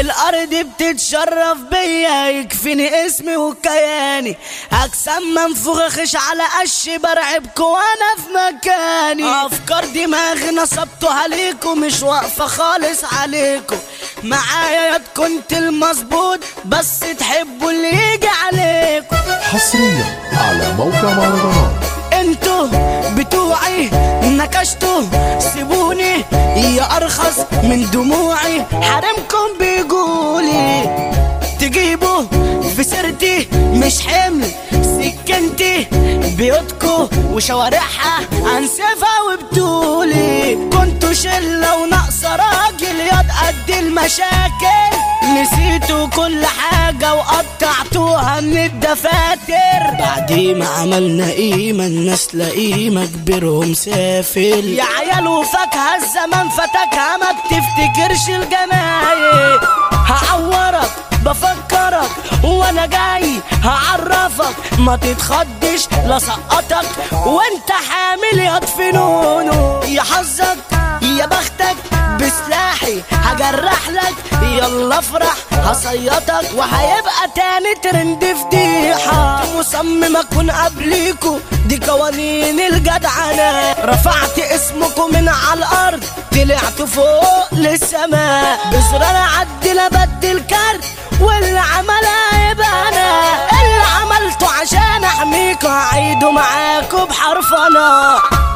الارض بتتشرف بيا يكفيني اسمي وكياني اجسام منفوخة خش على قش برعبكوا وانا في مكاني افكار دماغي نصبتها ليكوا مش واقفة خالص عليكوا معايا يد كنت المظبوط بس تحبوا اللي يجي عليكوا حصريا على موقع مهرجانات انتوا بتوعي نكشتوا سيبوني يا ارخص من دموعي حرمكم بيقولي تجيبوا في سيرتي مش حمل سكنتي بيوتكو وشوارعها انسفها وبتولي كنتوا شله وناقصه راجل ياض قد المشاكل نسيتوا كل حاجة وقطعتوها من الدفاتر بعد ما عملنا قيمة الناس لقيمة كبرهم سافل يا عيال وفاكهة الزمان فتكها ما بتفتكرش الجمايل هعورك بفكرك وانا جاي هعرفك ما تتخضش لسقطك وانت حامل ياض فنونه يا حظك يا بختك بسلاحي هجرح لك يلا افرح هصيطك وهيبقى تاني ترند فضيحة مصمم اكون قبليكوا دي قوانين الجدعنة رفعت اسمكم من على الارض طلعت فوق للسماء بزرار عدل ابدل كارت واللي عملها يبقى انا اللي عملته عشان احميكوا هعيده معاكوا بحرف انا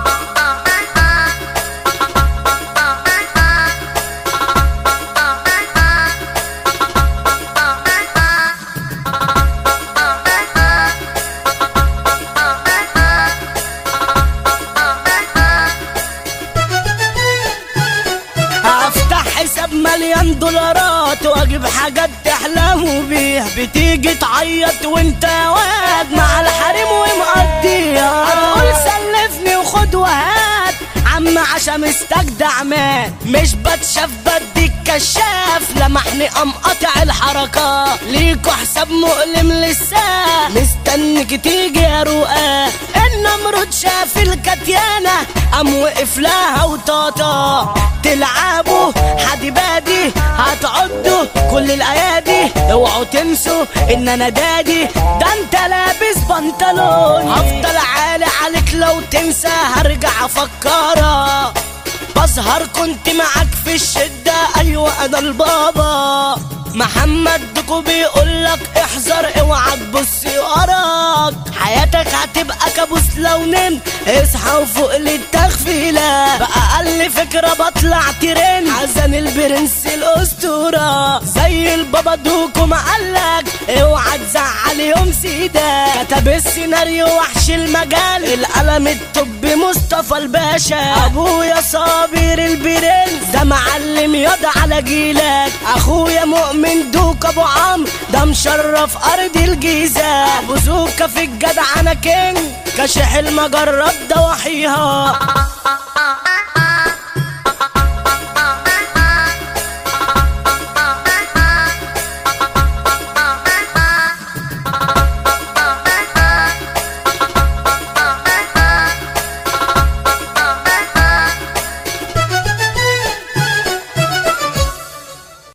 هفتح حساب مليان دولارات واجيب حاجات تحلموا بيها بتيجي تعيط وانت واد مع الحريم ومقضيها هتقول سلفني وخد وهات عم عشا مستجدع مات مش بتشاف بديك كشاف لمحني قام قاطع الحركات ليكوا حساب مؤلم لسه مستنيك تيجي يا رؤى النمرود شاف الكتيانة قام وقف لها وطاطا تلعبوا حد بادي هتعدوا كل الايادي اوعوا تنسوا ان انا دادي ده انت لابس بنطلون هفضل عالي عليك لو تنسى هرجع افكرك بظهر كنت معاك في الشدة ايوه انا البابا محمد دكو بيقولك احذر اوعى تبص وراك حياتك هتبقى كابوس لو نمت اصحى وفوق للتغفيلة بأقل فكرة بطلع ترند حزن البرنس الأسطورة زي البابا دوكو معلق اوعى تزعل يوم سيدة كتب السيناريو وحش المجال القلم الطب مصطفى الباشا ابويا صابر البرنس ده معلم ياض على جيلك اخويا مؤمن دوك ابو عمرو ده مشرف ارض الجيزه ابو زوكا في الجدع انا كينج كاشح المجرات ضواحيها